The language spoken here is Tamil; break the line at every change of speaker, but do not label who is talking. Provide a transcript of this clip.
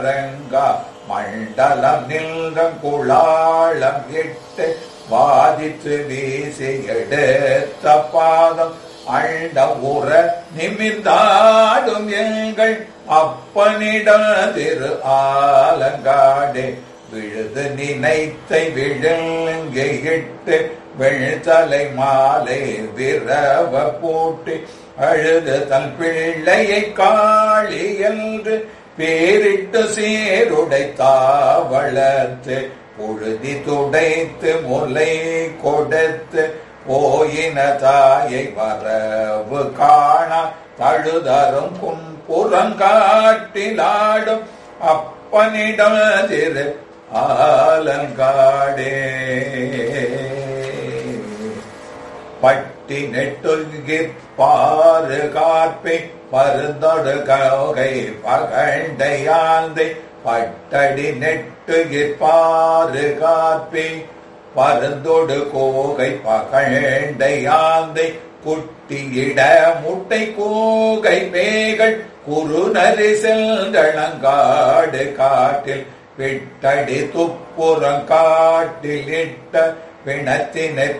ரங்கா மண்டலம் நில்கம் குளாளம் இட்டு வாதித்து வீசி எடுத்த பாதம் அண்ட உற நிமிர்ந்தாடும் எங்கள் அப்பனிட திரு ஆலங்காடே விழுது நினைத்தை விழுங்கிட்டு வெள்தலை மாலை விரவ போட்டு அழுது தன் பிள்ளையை காளி என்று பேரிட்டு சீருடை தாவளத்து பொழுதி துடைத்து முலை கொடுத்து போயின தாயை வரவு காணா தழுதரும் புறங்காட்டிலாடும் அப்பனிடம் திரு ஆலங்காடே பட்டி நெட்டுகிற் பாரு காப்பை பருந்தொடு கௌகை பகண்டையாந்தை பட்டடி நெட்டுகிற் பாரு காப்பை பருந்தொடு கோகை பகண்டையாந்தை குட்டியிட முட்டை கூகை பேகள் குறுநரி செல்தளங்காடு காட்டில் விட்டடி துப்புறம் காட்டில் இட்ட பிணத்தினை